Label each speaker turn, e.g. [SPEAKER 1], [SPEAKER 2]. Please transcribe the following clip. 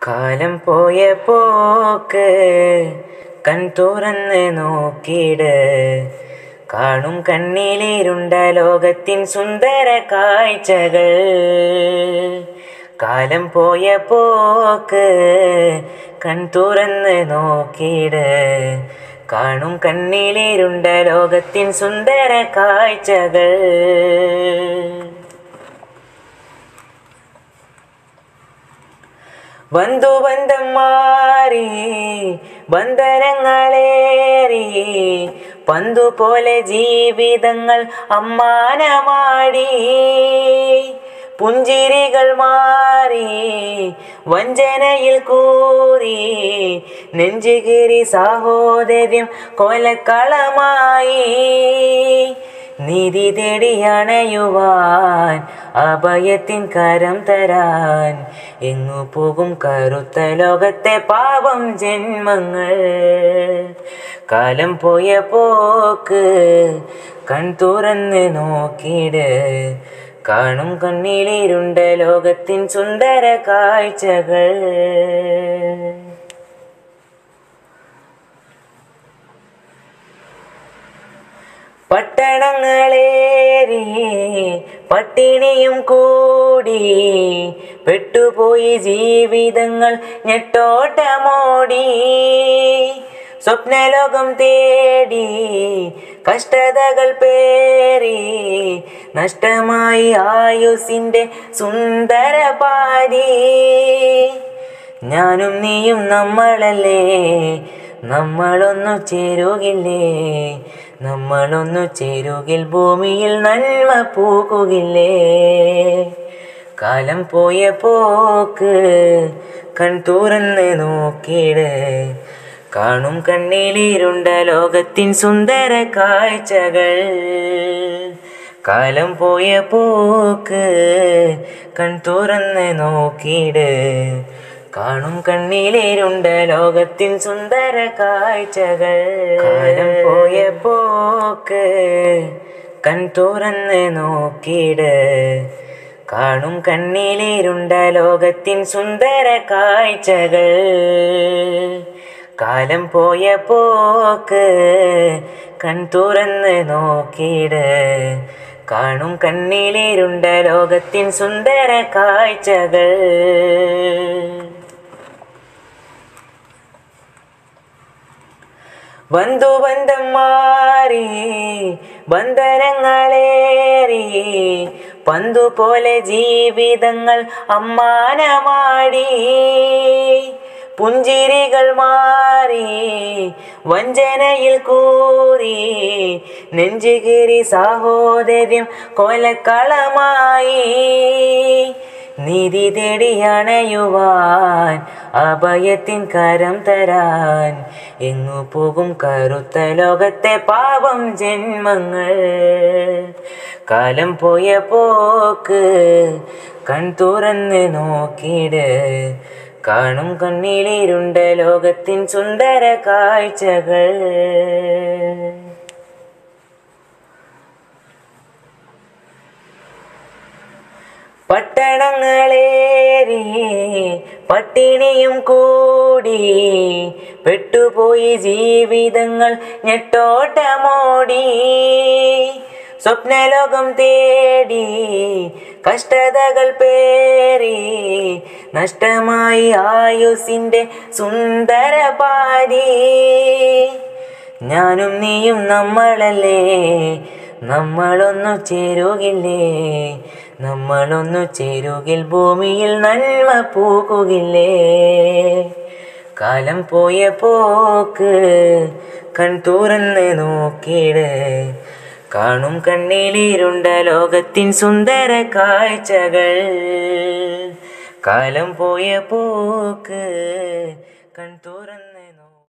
[SPEAKER 1] കാലം പോയ പോക്ക് കൺ തുറന്ന് നോക്കിയിട് കാണും കണ്ണിലിരുണ്ട ലോകത്തിൻ സുന്ദര കാഴ്ചകൾ കാലം പോയ പോക്ക് കൺ തുറന്ന് നോക്കിയിട് കാണും കണ്ണിലിരുണ്ട ലോകത്തിൻ സുന്ദര കാഴ്ചകൾ ബന്ധുബന്ധം മാറി ബന്ധനങ്ങളേറി പന്തു പോലെ ജീവിതങ്ങൾ അമ്മാനമാടി പുഞ്ചിരികൾ മാറി വഞ്ചനയിൽ കൂറി നെഞ്ചുകേറി സാഹോദര്യം കൊലക്കളമായി നീതി തേടി അണയുവാൻ അഭയത്തിൻ കരം തരാൻ എങ്ങു പോകും കറുത്ത ലോകത്തെ പാപം ജന്മങ്ങൾ കാലം പോയ പോക്ക് കൺ തുറന്ന് നോക്കിയിട് കാണും കണ്ണിലിരുണ്ട ലോകത്തിൻ സുന്ദര കാഴ്ചകൾ പട്ടണങ്ങളേറി പട്ടിണിയും കൂടി പെട്ടുപോയി ജീവിതങ്ങൾ ഞെട്ടോട്ടമോടി സ്വപ്നലോകം തേടി കഷ്ടതകൾ പേറി നഷ്ടമായി ആയുസിൻ്റെ സുന്ദര പാതി ഞാനും നീയും നമ്മളല്ലേ നമ്മളൊന്നു ചേരുകില്ലേ നമ്മളൊന്നു ചേരുകിൽ ഭൂമിയിൽ നന്മ പൂക്കുകില്ലേ കാലം പോയ പോക്ക് കൺ തുറന്ന് നോക്കിയിട് കാണും കണ്ണിലിരുണ്ട ലോകത്തിൻ സുന്ദര കാഴ്ചകൾ കാലം പോയ പോക്ക് കൺ തുറന്ന് നോക്കിയിട് കാണും കണ്ണിലിരുണ്ട ലോകത്തിൻ സുന്ദര കാഴ്ചകൾ കാലം പോയ പോക്ക് കൺ തുറന്ന് നോക്കിയിട് കാണും കണ്ണിലിരുണ്ട ലോകത്തിൻ സുന്ദര കാഴ്ചകൾ കാലം പോയ പോക്ക് കൺ തുറന്ന് നോക്കിയിട് കാണും കണ്ണിലിരുണ്ട ലോകത്തിൻ സുന്ദര കാഴ്ചകൾ ബന്ധുബന്ധം മാറി ബന്ധനങ്ങളേറി പന്തു പോലെ ജീവിതങ്ങൾ അമ്മാനമാടി പുഞ്ചിരികൾ മാറി വഞ്ചനയിൽ കൂറി നെഞ്ചുകേറി സാഹോദര്യം കൊലക്കളമായി നീതി തേടി അണയുവാൻ അഭയത്തിൻ കരം തരാൻ എങ്ങു പോകും കറുത്ത ലോകത്തെ പാപം ജന്മങ്ങൾ കാലം പോയ പോക്ക് കൺ തുറന്ന് നോക്കിയിട് കാണും കണ്ണിലിരുണ്ട ലോകത്തിൻ സുന്ദര കാഴ്ചകൾ പട്ടണങ്ങളേറി പട്ടിണിയും കൂടി പെട്ടുപോയി ജീവിതങ്ങൾ ഞെട്ടോട്ടമോടി സ്വപ്നലോകം തേടി കഷ്ടതകൾ പേറി നഷ്ടമായി ആയുസിൻ്റെ സുന്ദര പാതി ഞാനും നീയും നമ്മളല്ലേ നമ്മളൊന്നു ചേരുകില്ലേ നമ്മളൊന്നു ചേരുകിൽ ഭൂമിയിൽ നന്മ പൂക്കുകില്ലേ കാലം പോയ പോക്ക് കൺ തുറന്ന് നോക്കിയിട് കാണും കണ്ണിലിരുണ്ട ലോകത്തിൻ സുന്ദര കാഴ്ചകൾ കാലം പോയ പോക്ക് കൺ തുറന്ന്